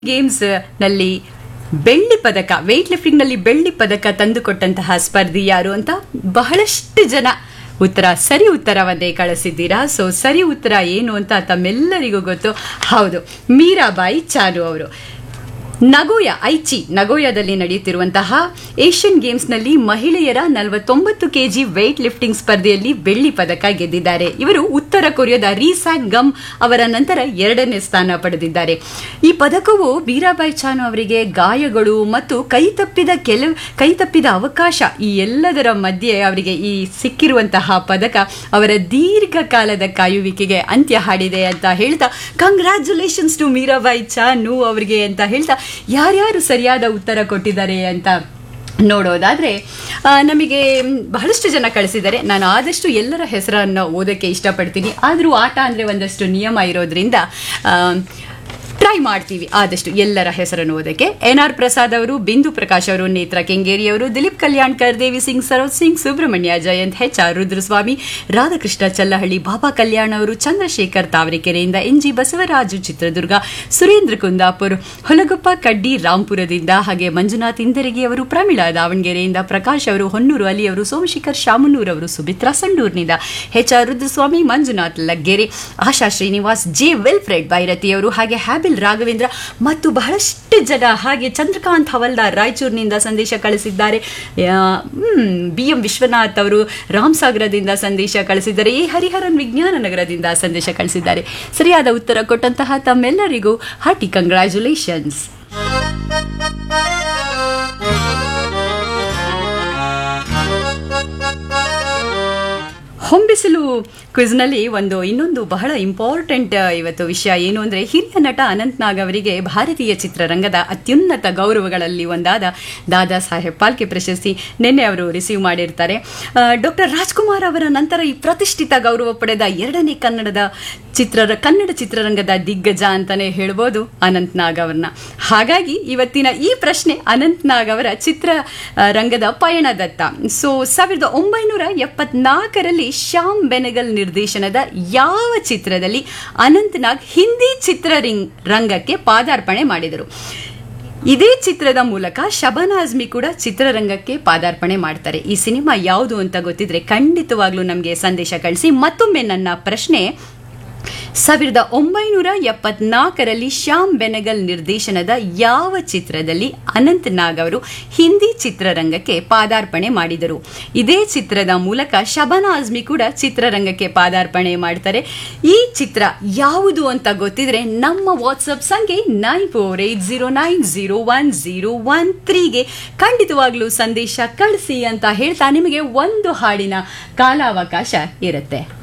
games ನಲ್ಲಿ ಬೆಳ್ಳಿ ಪದಕ ವೆಯ್ಟ್ ಲಿಫ್ಟಿಂಗ್ ನಲ್ಲಿ ಬೆಳ್ಳಿ ಪದಕ ತಂದುಕೊಟ್ಟಂತಹ ಸ್ಪರ್ಧಿ ಯಾರು ಅಂತ ಬಹಳಷ್ಟು ಜನ ಉತ್ತರ ಸರಿ ಉತ್ತರವನ್ನೇ ಕಳಿಸಿದ್ದೀರಾ ಸೊ ಸರಿ ಉತ್ತರ ಏನು ಅಂತ ತಮ್ಮೆಲ್ಲರಿಗೂ ಗೊತ್ತು ಹೌದು ಮೀರಾಬಾಯಿ ಚಾನು ಅವರು ನಗೋಯ ಐಚಿ ನಗೋಯಾದಲ್ಲಿ ನಡೆಯುತ್ತಿರುವಂತಹ ಏಷ್ಯನ್ ಗೇಮ್ಸ್ನಲ್ಲಿ ಮಹಿಳೆಯರ ನಲವತ್ತೊಂಬತ್ತು ಕೆಜಿ ವೆಯ್ಟ್ ಲಿಫ್ಟಿಂಗ್ ಸ್ಪರ್ಧೆಯಲ್ಲಿ ಬೆಳ್ಳಿ ಪದಕ ಗೆದ್ದಿದ್ದಾರೆ ಇವರು ಉತ್ತರ ಕೊರಿಯಾದ ರೀಸ್ಯಾಕ್ ಗಮ್ ಅವರ ನಂತರ ಎರಡನೇ ಸ್ಥಾನ ಪಡೆದಿದ್ದಾರೆ ಈ ಪದಕವು ಮೀರಾಬಾಯಿ ಚಾನು ಅವರಿಗೆ ಗಾಯಗಳು ಮತ್ತು ಕೈತಪ್ಪಿದ ಕೆಲವು ಕೈತಪ್ಪಿದ ಅವಕಾಶ ಈ ಎಲ್ಲದರ ಮಧ್ಯೆ ಅವರಿಗೆ ಈ ಸಿಕ್ಕಿರುವಂತಹ ಪದಕ ಅವರ ದೀರ್ಘಕಾಲದ ಕಾಯುವಿಕೆಗೆ ಅಂತ್ಯ ಹಾಡಿದೆ ಅಂತ ಹೇಳ್ತಾ ಕಂಗ್ರ್ಯಾಚುಲೇಷನ್ಸ್ ಟು ಮೀರಾಬಾಯಿ ಚಾನು ಅವರಿಗೆ ಅಂತ ಹೇಳ್ತಾ ಯಾರ್ಯಾರು ಸರಿಯಾದ ಉತ್ತರ ಕೊಟ್ಟಿದ್ದಾರೆ ಅಂತ ನೋಡೋದಾದ್ರೆ ಆ, ನಮಗೆ ಮ್, ಬಹಳಷ್ಟು ಜನ ಕಳಿಸಿದ್ದಾರೆ ನಾನು ಆದಷ್ಟು ಎಲ್ಲರ ಹೆಸರನ್ನು ಓದೋಕ್ಕೆ ಇಷ್ಟಪಡ್ತೀನಿ ಆದರೂ ಆಟ ಅಂದರೆ ಒಂದಷ್ಟು ನಿಯಮ ಇರೋದ್ರಿಂದ ಆ, ಟ್ರೈ ಮಾಡ್ತೀವಿ ಆದಷ್ಟು ಎಲ್ಲರ ಹೆಸರನ್ನು ಓದಕ್ಕೆ ಎನ್ ಆರ್ ಪ್ರಸಾದ್ ಅವರು ಬಿಂದು ಪ್ರಕಾಶ್ ಅವರು ನೇತ್ರ ಕೆಂಗೇರಿ ಅವರು ದಿಲೀಪ್ ಕಲ್ಯಾಣ್ಕರ್ ದೇವಿ ಸಿಂಗ್ ಸರೋಜ್ ಸಿಂಗ್ ಸುಬ್ರಹ್ಮಣ್ಯ ಜಯಂತ್ ಹೆಚ್ ಆರ್ ರುದ್ರಸ್ವಾಮಿ ರಾಧಾಕೃಷ್ಣ ಚಲ್ಲಹಳ್ಳಿ ಬಾಬಾ ಕಲ್ಯಾಣ್ ಅವರು ಚಂದ್ರಶೇಖರ್ ತಾವರೆಕೆರೆಯಿಂದ ಎನ್ ಜಿ ಬಸವರಾಜು ಚಿತ್ರದುರ್ಗ ಸುರೇಂದ್ರ ಕುಂದಾಪುರ್ ಹೊಲಗೊಪ್ಪ ಕಡ್ಡಿ ರಾಂಪುರದಿಂದ ಹಾಗೆ ಮಂಜುನಾಥ್ ಇಂದರಗಿ ಅವರು ಪ್ರಮೀಳಾ ದಾವಣಗೆರೆಯಿಂದ ಪ್ರಕಾಶ್ ಅವರು ಹೊನ್ನೂರು ಅಲಿ ಅವರು ಸೋಮಶೇಖರ್ ಶಾಮನೂರ್ ಅವರು ಸುಮಿತ್ರಾ ಸಂಡೂರ್ನಿಂದ H R Rudraswamy Manjunath Laggere Asha Srinivas J Wilfred Byrathi ಅವರು ಹಾಗೆ ಹ್ಯಾಬಿಲ್ ರಾಘವೇಂದ್ರ ಮತ್ತು ಬಹಳಷ್ಟು ಜನ ಹಾಗೆ ಚಂದ್ರಕಾಂತ್ ಹವಲ್ದಾರ್ ರಾಯಚೂರಿನಿಂದ ಸಂದೇಶ ಕಳಿಸಿದ್ದಾರೆ ಬಿ ಎಂ ವಿಶ್ವನಾಥ್ ಅವರು ರಾಮಸಾಗರದಿಂದ ಸಂದೇಶ ಕಳಿಸಿದ್ದಾರೆ ಎ ಹರಿಹರನ್ ವಿಜ್ಞಾನ ನಗರದಿಂದ ಸಂದೇಶ ಕಳಿಸಿದ್ದಾರೆ ಸರಿಯಾದ ಉತ್ತರ ಕೊಟ್ಟಂತಹ ತಮ್ಮೆಲ್ಲರಿಗೂ ಹಾರ್ಟಿ ಕಂಗ್ರ್ಯಾಚುಲೇಷನ್ಸ್ ಹೊಂಬಿಸಿಲು ಕ್ವಿಜ್ನಲ್ಲಿ ಒಂದು ಇನ್ನೊಂದು ಬಹಳ ಇಂಪಾರ್ಟೆಂಟ್ ಇವತ್ತು ವಿಷಯ ಏನು ಅಂದರೆ ಹಿರಿಯ ನಟ ಅನಂತ್ ನಾಗ್ ಅವರಿಗೆ ಭಾರತೀಯ ಚಿತ್ರರಂಗದ ಅತ್ಯುನ್ನತ ಗೌರವಗಳಲ್ಲಿ ಒಂದಾದ ದಾದಾ ಸಾಹೇಬ್ ಪಾಲ್ಕೆ ಪ್ರಶಸ್ತಿ ನಿನ್ನೆ ಅವರು ರಿಸೀವ್ ಮಾಡಿರ್ತಾರೆ ಡಾಕ್ಟರ್ ರಾಜ್ಕುಮಾರ್ ಅವರ ನಂತರ ಈ ಪ್ರತಿಷ್ಠಿತ ಗೌರವ ಪಡೆದ ಎರಡನೇ ಕನ್ನಡದ ಚಿತ್ರ ಕನ್ನಡ ಚಿತ್ರರಂಗದ ದಿಗ್ಗಜ ಅಂತಾನೆ ಹೇಳ್ಬೋದು ಅನಂತ್ ನಾಗ್ ಅವ್ರನ್ನ ಹಾಗಾಗಿ ಇವತ್ತಿನ ಈ ಪ್ರಶ್ನೆ ಅನಂತ್ ನಾಗ್ ಅವರ ಚಿತ್ರ ಆ, ರಂಗದ ಪಯಣದತ್ತ ಸೊ ಸಾವಿರದ ಒಂಬೈನೂರ ಎಪ್ಪತ್ನಾಲ್ಕರಲ್ಲಿ ಶ್ಯಾಮ್ ಬೆನಗಲ್ ನಿರ್ದೇಶನದ ಯಾವ ಚಿತ್ರದಲ್ಲಿ ಅನಂತ್ ನಾಗ್ ಹಿಂದಿ ಚಿತ್ರರಿಂಗ್ ರಂಗಕ್ಕೆ ಪಾದಾರ್ಪಣೆ ಮಾಡಿದರು ಇದೇ ಚಿತ್ರದ ಮೂಲಕ ಶಬಾನ ಆಜ್ಮಿ ಕೂಡ ಚಿತ್ರರಂಗಕ್ಕೆ ಪಾದಾರ್ಪಣೆ ಮಾಡ್ತಾರೆ ಈ ಸಿನಿಮಾ ಯಾವುದು ಅಂತ ಗೊತ್ತಿದ್ರೆ ಖಂಡಿತವಾಗ್ಲೂ ನಮಗೆ ಸಂದೇಶ ಕಳಿಸಿ ಮತ್ತೊಮ್ಮೆ ನನ್ನ ಪ್ರಶ್ನೆ ಸಾವಿರದ ಒಂಬೈನೂರ ಎಪ್ಪತ್ನಾಲ್ಕರಲ್ಲಿ ಶ್ಯಾಮ್ ಬೆನಗಲ್ ನಿರ್ದೇಶನದ ಯಾವ ಚಿತ್ರದಲ್ಲಿ ಅನಂತ್ ನಾಗ್ ಅವರು ಹಿಂದಿ ಚಿತ್ರರಂಗಕ್ಕೆ ಪಾದಾರ್ಪಣೆ ಮಾಡಿದರು ಇದೇ ಚಿತ್ರದ ಮೂಲಕ ಶಬಾನ ಆಜ್ಮಿ ಕೂಡ ಚಿತ್ರರಂಗಕ್ಕೆ ಪಾದಾರ್ಪಣೆ ಮಾಡ್ತಾರೆ ಈ ಚಿತ್ರ ಯಾವುದು ಅಂತ ಗೊತ್ತಿದ್ರೆ ನಮ್ಮ ವಾಟ್ಸಪ್ ಸಂಖ್ಯೆ nine four eight zero nine zero one zero one ತ್ರೀಗೆ ಖಂಡಿತವಾಗ್ಲೂ ಸಂದೇಶ ಕಳಿಸಿ ಅಂತ ಹೇಳ್ತಾ ನಿಮಗೆ ಒಂದು ಹಾಡಿನ ಕಾಲಾವಕಾಶ ಇರುತ್ತೆ